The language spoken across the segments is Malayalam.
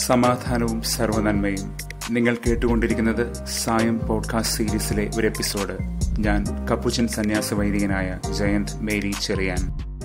സമാധാനവും സർവനന്മയും നിങ്ങൾ കേട്ടുകൊണ്ടിരിക്കുന്നത് സായം പോഡ്കാസ്റ്റ് സീരീസിലെ ഒരു എപ്പിസോഡ് ഞാൻ കപ്പുച്ചൻ സന്യാസ വൈദികനായ ജയന്ത് മേരി ചെറിയാൻ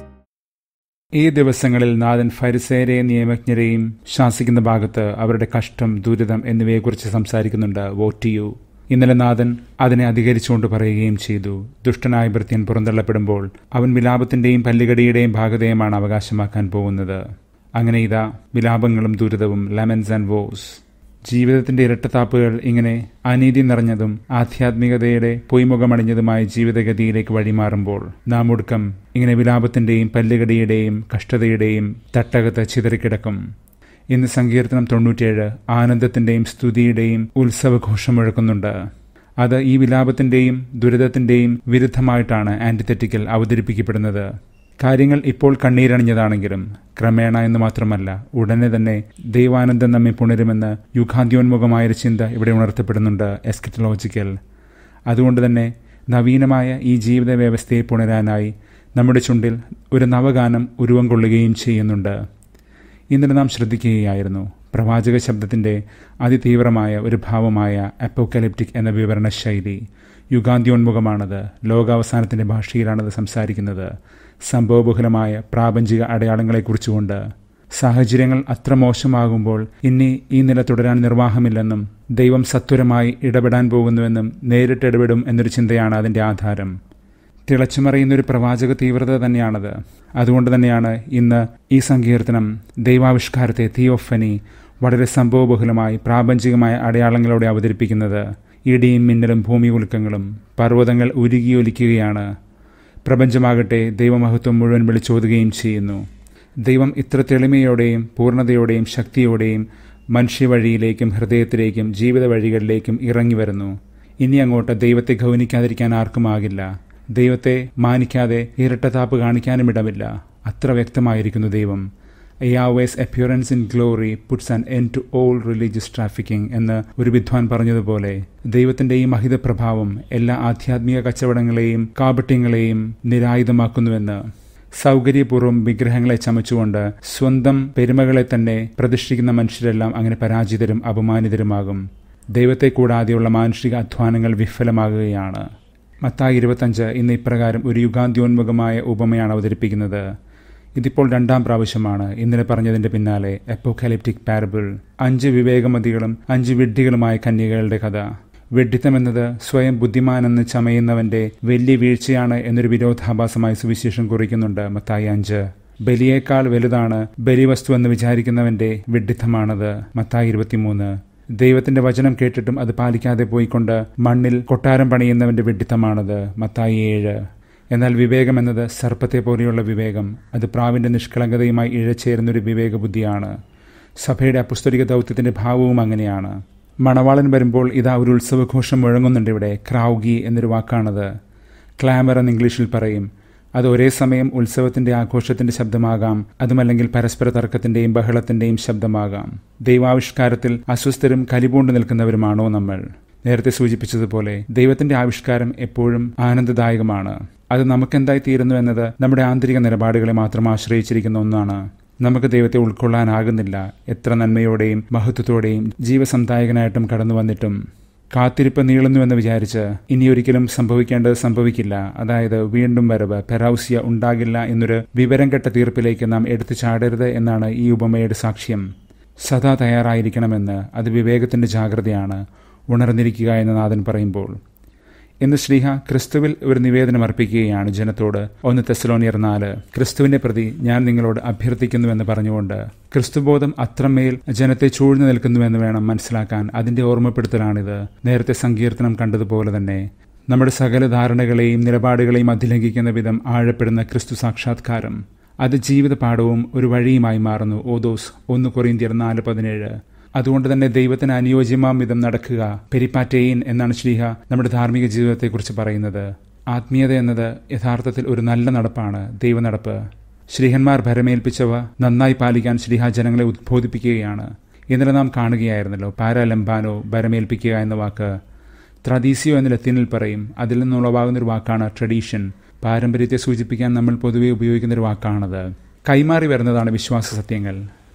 ഈ ദിവസങ്ങളിൽ നാഥൻ ഫരിസേരെയും നിയമജ്ഞരെയും ശാസിക്കുന്ന ഭാഗത്ത് അവരുടെ കഷ്ടം ദുരിതം എന്നിവയെക്കുറിച്ച് സംസാരിക്കുന്നുണ്ട് വോട്ട് യു ഇന്നലെ നാഥൻ അതിനെ അധികരിച്ചുകൊണ്ട് പറയുകയും ചെയ്തു ദുഷ്ടനായ ഭൃത്യൻ പുറന്തള്ളപ്പെടുമ്പോൾ അവൻ വിലാപത്തിന്റെയും പല്ലുകടിയുടെയും ഭാഗതയുമാണ് അവകാശമാക്കാൻ പോകുന്നത് അങ്ങനെ ഇതാ വിലാപങ്ങളും ദുരിതവും ലെമൻസ് ആൻഡ് വോസ് ജീവിതത്തിന്റെ ഇരട്ടത്താപ്പുകൾ ഇങ്ങനെ അനീതി നിറഞ്ഞതും ആധ്യാത്മികതയുടെ പൊയ്മുഖമണിഞ്ഞതുമായ ജീവിതഗതിയിലേക്ക് വഴിമാറുമ്പോൾ നാം ഒടുക്കം ഇങ്ങനെ വിലാപത്തിന്റെയും പല്ലുകടിയുടെയും കഷ്ടതയുടെയും തട്ടകത്ത് ചിതറിക്കിടക്കും ഇന്ന് സങ്കീർത്തനം തൊണ്ണൂറ്റിയേഴ് ആനന്ദത്തിന്റെയും സ്തുതിയുടെയും ഉത്സവഘോഷം മുഴക്കുന്നുണ്ട് അത് ഈ വിലാപത്തിന്റെയും ദുരിതത്തിന്റെയും വിരുദ്ധമായിട്ടാണ് ആന്റിതെറ്റിക്കൽ അവതരിപ്പിക്കപ്പെടുന്നത് കാര്യങ്ങൾ ഇപ്പോൾ കണ്ണീരണിഞ്ഞതാണെങ്കിലും ക്രമേണ എന്ന് മാത്രമല്ല ഉടനെ തന്നെ ദൈവാനന്ദം നമ്മെ പുണരുമെന്ന് യുഗാന്ത്യോന്മുഖമായൊരു ചിന്ത ഇവിടെ ഉണർത്തപ്പെടുന്നുണ്ട് എസ്കറ്റലോജിക്കൽ അതുകൊണ്ട് തന്നെ നവീനമായ ഈ ജീവിത വ്യവസ്ഥയെ പുണരാനായി നമ്മുടെ ചുണ്ടിൽ ഒരു നവഗാനം ഉരുവം കൊള്ളുകയും ചെയ്യുന്നുണ്ട് ഇന്നലെ നാം ശ്രദ്ധിക്കുകയായിരുന്നു പ്രവാചക ശബ്ദത്തിന്റെ അതിതീവ്രമായ ഒരു ഭാവമായ അപ്പോക്കലിപ്റ്റിക് എന്ന വിവരണ ശൈലി യുഗാന്ത്യോന്മുഖമാണത് ലോകാവസാനത്തിന്റെ ഭാഷയിലാണത് സംസാരിക്കുന്നത് സംഭവബഹുലമായ പ്രാപഞ്ചിക അടയാളങ്ങളെക്കുറിച്ചുകൊണ്ട് സാഹചര്യങ്ങൾ അത്ര മോശമാകുമ്പോൾ ഇനി ഈ നില തുടരാൻ നിർവാഹമില്ലെന്നും ദൈവം സത്വരമായി ഇടപെടാൻ പോകുന്നുവെന്നും നേരിട്ട് ഇടപെടും എന്നൊരു ചിന്തയാണ് അതിന്റെ ആധാരം തിളച്ചുമറിയുന്ന ഒരു പ്രവാചക തീവ്രത തന്നെയാണത് അതുകൊണ്ട് തന്നെയാണ് ഇന്ന് ഈ സങ്കീർത്തനം ദൈവാവിഷ്കാരത്തെ തിയോഫനി വളരെ സംഭവബഹുലമായി പ്രാപഞ്ചികമായ അടയാളങ്ങളോടെ അവതരിപ്പിക്കുന്നത് ഇടിയും മിന്നലും ഭൂമി ഉൽക്കങ്ങളും പർവ്വതങ്ങൾ ഉരുകിയൊലിക്കുകയാണ് പ്രപഞ്ചമാകട്ടെ ദൈവമഹത്വം മുഴുവൻ വിളിച്ചോതുകയും ചെയ്യുന്നു ദൈവം ഇത്ര തെളിമയോടെയും പൂർണ്ണതയോടെയും ശക്തിയോടെയും മനുഷ്യവഴിയിലേക്കും ഹൃദയത്തിലേക്കും ജീവിത വഴികളിലേക്കും ഇറങ്ങി വരുന്നു ഇനി അങ്ങോട്ട് ദൈവത്തെ ഗൗനിക്കാതിരിക്കാൻ ആർക്കുമാകില്ല ദൈവത്തെ മാനിക്കാതെ ഇരട്ടത്താപ്പ് കാണിക്കാനും ഇടമില്ല അത്ര വ്യക്തമായിരിക്കുന്നു ദൈവം Yahweh's appearance in glory puts an end to all religious trafficking എന്ന് ഒരു വിദ്വാൻ പറഞ്ഞതുപോലെ ദൈവത്തിന്റെ ഈ മഹിത പ്രഭാവം എല്ലാ ആധ്യാത്മിക കച്ചവടങ്ങളെയും കാപട്യങ്ങളെയും നിരായുധമാക്കുന്നുവെന്ന് സൗകര്യപൂർവ്വം വിഗ്രഹങ്ങളെ ചമച്ചുകൊണ്ട് സ്വന്തം പെരുമകളെ തന്നെ പ്രതിഷ്ഠിക്കുന്ന മനുഷ്യരെല്ലാം അങ്ങനെ പരാജിതരും അപമാനിതരുമാകും ദൈവത്തെ കൂടാതെയുള്ള മാനുഷിക അധ്വാനങ്ങൾ വിഫലമാകുകയാണ് മത്തായി ഇരുപത്തഞ്ച് ഇന്ന് ഇപ്രകാരം ഒരു യുഗാന്ത്യോന്മുഖമായ ഉപമയാണ് അവതരിപ്പിക്കുന്നത് ഇതിപ്പോൾ രണ്ടാം പ്രാവശ്യമാണ് ഇന്നലെ പറഞ്ഞതിന്റെ പിന്നാലെ എപ്പോക്കാലിപ്റ്റിക് പാരബിൾ അഞ്ച് വിവേകമതികളും അഞ്ച് വിഡ്ഢികളുമായ കന്യകകളുടെ കഥ വെഡ്ഢിത്തം എന്നത് സ്വയം ബുദ്ധിമാനെന്ന് ചമയുന്നവന്റെ വലിയ വീഴ്ചയാണ് എന്നൊരു വിരോധാഭാസമായി സുവിശേഷം കുറിക്കുന്നുണ്ട് മത്തായി അഞ്ച് ബലിയേക്കാൾ വലുതാണ് ബലിവസ്തു എന്ന് വിചാരിക്കുന്നവന്റെ വിഡ്ഢിത്തമാണത് മത്തായി ഇരുപത്തിമൂന്ന് ദൈവത്തിന്റെ വചനം കേട്ടിട്ടും അത് പാലിക്കാതെ പോയിക്കൊണ്ട് മണ്ണിൽ കൊട്ടാരം പണിയുന്നവന്റെ വിഡ്ഢിത്തമാണത് മത്തായി ഏഴ് എന്നാൽ വിവേകം എന്നത് സർപ്പത്തെ പോലെയുള്ള വിവേകം അത് പ്രാവിന്റെ നിഷ്കളങ്കതയുമായി ഇഴച്ചേരുന്നൊരു വിവേക ബുദ്ധിയാണ് സഭയുടെ അപുസ്തരിക ദൗത്യത്തിന്റെ ഭാവവും അങ്ങനെയാണ് മണവാളൻ വരുമ്പോൾ ഇതാ ഒരു ഉത്സവഘോഷം മുഴങ്ങുന്നുണ്ട് ഇവിടെ ക്രൗഗി എന്നൊരു വാക്കാണത് ക്ലാമർ എന്ന് ഇംഗ്ലീഷിൽ പറയും അത് ഒരേ സമയം ഉത്സവത്തിന്റെ ആഘോഷത്തിന്റെ ശബ്ദമാകാം അതുമല്ലെങ്കിൽ പരസ്പര തർക്കത്തിന്റെയും ബഹളത്തിന്റെയും ശബ്ദമാകാം ദൈവാവിഷ്കാരത്തിൽ അസ്വസ്ഥരും കലിപൂണ്ട് നിൽക്കുന്നവരുമാണോ നമ്മൾ നേരത്തെ സൂചിപ്പിച്ചതുപോലെ ദൈവത്തിന്റെ ആവിഷ്കാരം എപ്പോഴും ആനന്ദദായകമാണ് അത് നമുക്കെന്തായി തീരുന്നു എന്നത് നമ്മുടെ ആന്തരിക നിലപാടുകളെ മാത്രം ആശ്രയിച്ചിരിക്കുന്ന ഒന്നാണ് നമുക്ക് ദൈവത്തെ ഉൾക്കൊള്ളാനാകുന്നില്ല എത്ര നന്മയോടെയും മഹത്വത്തോടെയും ജീവസന്ധായകനായിട്ടും കടന്നു വന്നിട്ടും കാത്തിരിപ്പ് നീളുന്നുവെന്ന് വിചാരിച്ച് ഇനിയൊരിക്കലും സംഭവിക്കേണ്ടത് സംഭവിക്കില്ല അതായത് വീണ്ടും വരവ് പെറൌസിയ ഉണ്ടാകില്ല എന്നൊരു വിവരം കെട്ട തീർപ്പിലേക്ക് നാം എടുത്തു ചാടരുത് എന്നാണ് ഈ ഉപമയുടെ സാക്ഷ്യം സദാ തയ്യാറായിരിക്കണമെന്ന് അത് വിവേകത്തിന്റെ ജാഗ്രതയാണ് ഉണർന്നിരിക്കുക എന്ന് നാഥൻ പറയുമ്പോൾ ഇന്ന് ശ്രീഹ ക്രിസ്തുവിൽ ഒരു നിവേദനം അർപ്പിക്കുകയാണ് ജനത്തോട് ഒന്ന് തെസലോനിയർ നാല് ക്രിസ്തുവിന്റെ പ്രതി ഞാൻ നിങ്ങളോട് അഭ്യർത്ഥിക്കുന്നുവെന്ന് പറഞ്ഞുകൊണ്ട് ക്രിസ്തുബോധം അത്രമേൽ ജനത്തെ ചൂഴ്ന്നു നിൽക്കുന്നുവെന്ന് വേണം മനസ്സിലാക്കാൻ അതിന്റെ ഓർമ്മപ്പെടുത്തലാണിത് നേരത്തെ സങ്കീർത്തനം കണ്ടതുപോലെ തന്നെ നമ്മുടെ സകല ധാരണകളെയും നിലപാടുകളെയും അതിലംഘിക്കുന്ന വിധം ആഴപ്പെടുന്ന ക്രിസ്തു സാക്ഷാത്കാരം അത് ജീവിത പാഠവും ഒരു വഴിയുമായി മാറുന്നു ഓദോസ് ഒന്ന് കൊറിന്തിയർ നാല് പതിനേഴ് അതുകൊണ്ട് തന്നെ ദൈവത്തിന് അനുയോജ്യമാം വിധം നടക്കുക പെരിപ്പാറ്റെയിൻ എന്നാണ് ശ്രീഹ നമ്മുടെ ധാർമ്മിക ജീവിതത്തെക്കുറിച്ച് പറയുന്നത് ആത്മീയത എന്നത് യഥാർത്ഥത്തിൽ ഒരു നല്ല നടപ്പാണ് ദൈവനടപ്പ് ശ്രീഹന്മാർ ഭരമേൽപ്പിച്ചവ നന്നായി പാലിക്കാൻ ശ്രീഹ ജനങ്ങളെ ഉദ്ബോധിപ്പിക്കുകയാണ് ഇന്നലെ നാം കാണുകയായിരുന്നല്ലോ പാരാലംബാനോ ഭരമേൽപ്പിക്കുക എന്ന വാക്ക് ത്രദീസിയോ എന്ന ലത്തീനിൽ പറയും അതിൽ നിന്നുളവാകുന്ന ഒരു വാക്കാണ് ട്രഡീഷൻ പാരമ്പര്യത്തെ സൂചിപ്പിക്കാൻ നമ്മൾ പൊതുവെ ഉപയോഗിക്കുന്ന ഒരു വാക്കാണത് കൈമാറി വരുന്നതാണ് വിശ്വാസ സത്യങ്ങൾ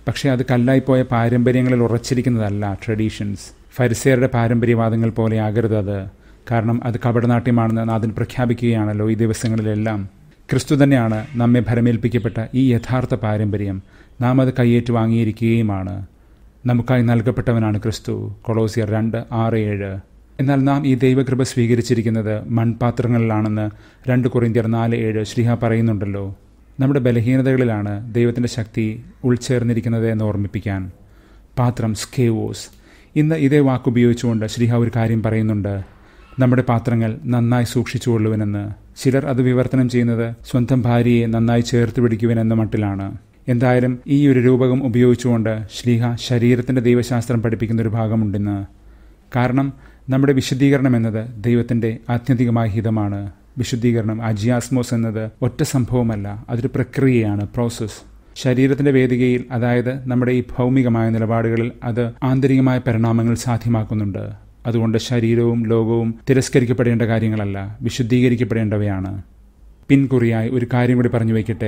പക്ഷേ അത് കല്ലായിപ്പോയ പാരമ്പര്യങ്ങളിൽ ഉറച്ചിരിക്കുന്നതല്ല ട്രഡീഷൻസ് ഫരിസേരുടെ പാരമ്പര്യവാദങ്ങൾ പോലെ ആകരുത് അത് കാരണം അത് കപടനാട്യമാണെന്ന് നാഥൻ പ്രഖ്യാപിക്കുകയാണല്ലോ ഈ ദിവസങ്ങളിലെല്ലാം ക്രിസ്തു തന്നെയാണ് നമ്മെ ഭരമേൽപ്പിക്കപ്പെട്ട ഈ യഥാർത്ഥ പാരമ്പര്യം നാം അത് കയ്യേറ്റ് വാങ്ങിയിരിക്കുകയുമാണ് നമുക്കായി നൽകപ്പെട്ടവനാണ് ക്രിസ്തു കൊളോസിയർ രണ്ട് ആറ് ഏഴ് എന്നാൽ നാം ഈ ദൈവകൃപ സ്വീകരിച്ചിരിക്കുന്നത് മൺപാത്രങ്ങളിലാണെന്ന് രണ്ട് കൊറിന്തിയർ നാല് ഏഴ് ശ്രീഹ പറയുന്നുണ്ടല്ലോ നമ്മുടെ ബലഹീനതകളിലാണ് ദൈവത്തിൻ്റെ ശക്തി ഉൾച്ചേർന്നിരിക്കുന്നത് എന്ന് ഓർമ്മിപ്പിക്കാൻ പാത്രം സ്കേവോസ് ഇന്ന് ഇതേ വാക്കുപയോഗിച്ചുകൊണ്ട് ശ്രീഹ ഒരു കാര്യം പറയുന്നുണ്ട് നമ്മുടെ പാത്രങ്ങൾ നന്നായി സൂക്ഷിച്ചുകൊള്ളുവനെന്ന് ചിലർ അത് വിവർത്തനം ചെയ്യുന്നത് സ്വന്തം ഭാര്യയെ നന്നായി ചേർത്ത് പിടിക്കുവനെന്ന മട്ടിലാണ് എന്തായാലും ഈ ഒരു രൂപകം ഉപയോഗിച്ചുകൊണ്ട് ശ്ലീഹ ശരീരത്തിൻ്റെ ദൈവശാസ്ത്രം പഠിപ്പിക്കുന്ന ഒരു ഭാഗമുണ്ടെന്ന് കാരണം നമ്മുടെ വിശുദ്ധീകരണം എന്നത് ദൈവത്തിൻ്റെ ആത്യന്തികമായ ഹിതമാണ് വിശുദ്ധീകരണം അജിയാസ്മോസ് എന്നത് ഒറ്റ സംഭവമല്ല അതൊരു പ്രക്രിയയാണ് പ്രോസസ്സ് ശരീരത്തിന്റെ വേദികയിൽ അതായത് നമ്മുടെ ഈ ഭൗമികമായ നിലപാടുകളിൽ അത് ആന്തരികമായ പരിണാമങ്ങൾ സാധ്യമാക്കുന്നുണ്ട് അതുകൊണ്ട് ശരീരവും ലോകവും തിരസ്കരിക്കപ്പെടേണ്ട കാര്യങ്ങളല്ല വിശുദ്ധീകരിക്കപ്പെടേണ്ടവയാണ് പിൻകുറിയായി ഒരു കാര്യം കൂടി പറഞ്ഞു വയ്ക്കട്ടെ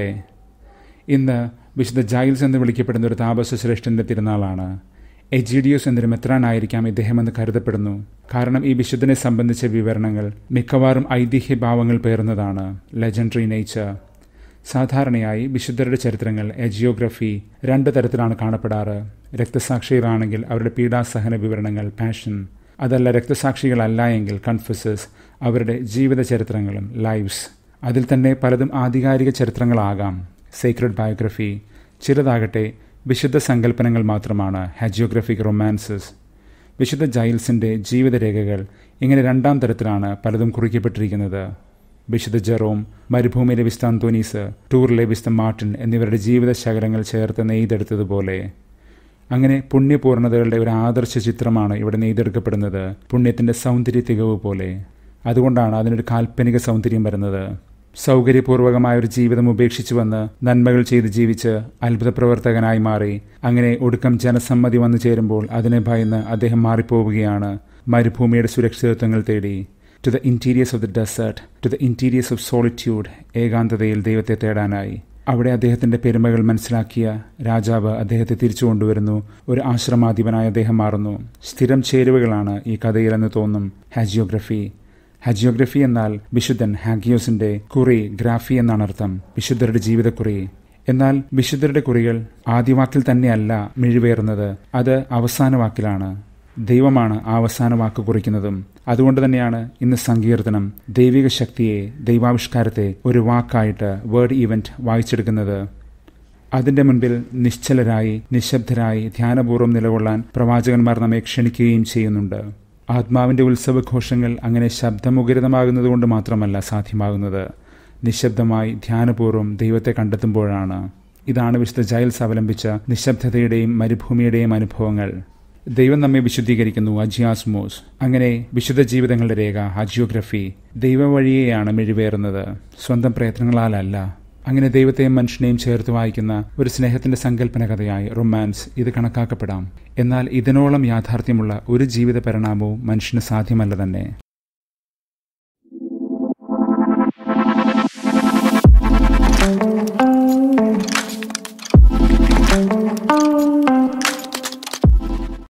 ഇന്ന് വിശുദ്ധ ജൈൽസ് എന്ന് വിളിക്കപ്പെടുന്ന ഒരു താപസ ശ്രേഷ്ഠന്റെ തിരുനാളാണ് എജിഡിയോസ് എന്നൊരു മെത്രാനായിരിക്കാം ഇദ്ദേഹമെന്ന് കരുതപ്പെടുന്നു കാരണം ഈ വിശുദ്ധനെ സംബന്ധിച്ച വിവരണങ്ങൾ മിക്കവാറും ഐതിഹ്യഭാവങ്ങൾ പേറുന്നതാണ് ലെജൻഡറി നേച്ചർ സാധാരണയായി വിശുദ്ധരുടെ ചരിത്രങ്ങൾ എജിയോഗ്രഫി രണ്ട് തരത്തിലാണ് കാണപ്പെടാറ് രക്തസാക്ഷികളാണെങ്കിൽ അവരുടെ പീഡാസഹന വിവരണങ്ങൾ പാഷൻ അതല്ല രക്തസാക്ഷികളല്ല എങ്കിൽ കൺഫസസ് അവരുടെ ജീവിത ചരിത്രങ്ങളും ലൈവ്സ് അതിൽ തന്നെ പലതും ആധികാരിക ചരിത്രങ്ങളാകാം സീക്രട്ട് ബയോഗ്രഫി ചിലതാകട്ടെ വിശുദ്ധ സങ്കല്പനങ്ങൾ മാത്രമാണ് ഹാജിയോഗ്രഫിക് റൊമാൻസസ് വിശുദ്ധ ജൈൽസിന്റെ ജീവിതരേഖകൾ ഇങ്ങനെ രണ്ടാം തരത്തിലാണ് പലതും കുറിക്കപ്പെട്ടിരിക്കുന്നത് വിശുദ്ധ ജെറോം മരുഭൂമിയിലെ വിസ്ത അന്തോനീസ് ടൂറിലെ വിസ്ത മാർട്ടിൻ എന്നിവരുടെ ജീവിത ശകലങ്ങൾ ചേർത്ത് നെയ്തെടുത്തതുപോലെ അങ്ങനെ പുണ്യപൂർണ്ണതകളുടെ ഒരു ആദർശ ചിത്രമാണ് ഇവിടെ നെയ്തെടുക്കപ്പെടുന്നത് പുണ്യത്തിന്റെ സൗന്ദര്യ തികവ് പോലെ അതുകൊണ്ടാണ് അതിനൊരു കാൽപ്പനിക സൗന്ദര്യം വരുന്നത് സൗകര്യപൂർവകമായ ഒരു ജീവിതം ഉപേക്ഷിച്ചു വന്ന് നന്മകൾ ചെയ്ത് ജീവിച്ച് അത്ഭുത പ്രവർത്തകനായി മാറി അങ്ങനെ ഒടുക്കം ജനസമ്മതി വന്നു ചേരുമ്പോൾ അതിനെ ഭയന്ന് അദ്ദേഹം മാറിപ്പോവുകയാണ് മരുഭൂമിയുടെ സുരക്ഷിതത്വങ്ങൾ തേടി to the interiors of the desert to the interiors of solitude ഏകാന്തതയിൽ ദൈവത്തെ തേടാനായി അവിടെ അദ്ദേഹത്തിന്റെ പെരുമകൾ മനസ്സിലാക്കിയ രാജാവ് അദ്ദേഹത്തെ തിരിച്ചു കൊണ്ടുവരുന്നു ഒരു ആശ്രമാധിപനായി അദ്ദേഹം മാറുന്നു സ്ഥിരം ചേരുവകളാണ് ഈ കഥയിലെന്ന് തോന്നും ഹാജിയോഗ്രഫി ഹാജിയോഗ്രഫി എന്നാൽ വിശുദ്ധൻ ഹാഗിയോസിന്റെ കുറി ഗ്രാഫി എന്നാണ് അർത്ഥം വിശുദ്ധരുടെ ജീവിതക്കുറി എന്നാൽ വിശുദ്ധരുടെ കുറികൾ ആദ്യവാക്കിൽ തന്നെയല്ല മിഴിവേറുന്നത് അത് അവസാന വാക്കിലാണ് ദൈവമാണ് ആ അവസാന വാക്ക് കുറിക്കുന്നതും അതുകൊണ്ട് തന്നെയാണ് ഇന്ന് സങ്കീർത്തനം ദൈവിക ശക്തിയെ ദൈവാവിഷ്കാരത്തെ ഒരു വാക്കായിട്ട് വേർഡ് ഈവന്റ് വായിച്ചെടുക്കുന്നത് അതിന്റെ മുൻപിൽ നിശ്ചലരായി നിശബ്ദരായി ധ്യാനപൂർവ്വം നിലകൊള്ളാൻ പ്രവാചകന്മാർ നമ്മെ ക്ഷണിക്കുകയും ചെയ്യുന്നുണ്ട് ആത്മാവിന്റെ ഉത്സവഘോഷങ്ങൾ അങ്ങനെ ശബ്ദമുഖരിതമാകുന്നത് മാത്രമല്ല സാധ്യമാകുന്നത് നിശബ്ദമായി ധ്യാനപൂർവ്വം ദൈവത്തെ കണ്ടെത്തുമ്പോഴാണ് ഇതാണ് വിശുദ്ധ ജൈൽസ് അവലംബിച്ച നിശബ്ദതയുടെയും മരുഭൂമിയുടെയും അനുഭവങ്ങൾ ദൈവം നമ്മെ വിശുദ്ധീകരിക്കുന്നു അജിയാസ്മോസ് അങ്ങനെ വിശുദ്ധ ജീവിതങ്ങളുടെ രേഖ അജിയോഗ്രഫി ദൈവവഴിയെയാണ് മിഴിവേറുന്നത് സ്വന്തം പ്രയത്നങ്ങളാലല്ല അങ്ങനെ ദൈവത്തെയും മനുഷ്യനെയും ചേർത്ത് വായിക്കുന്ന ഒരു സ്നേഹത്തിന്റെ സങ്കല്പന കഥയായി റൊമാൻസ് ഇത് കണക്കാക്കപ്പെടാം എന്നാൽ ഇതിനോളം യാഥാർത്ഥ്യമുള്ള ഒരു ജീവിത പരിണാമവും മനുഷ്യന് സാധ്യമല്ല തന്നെ thank you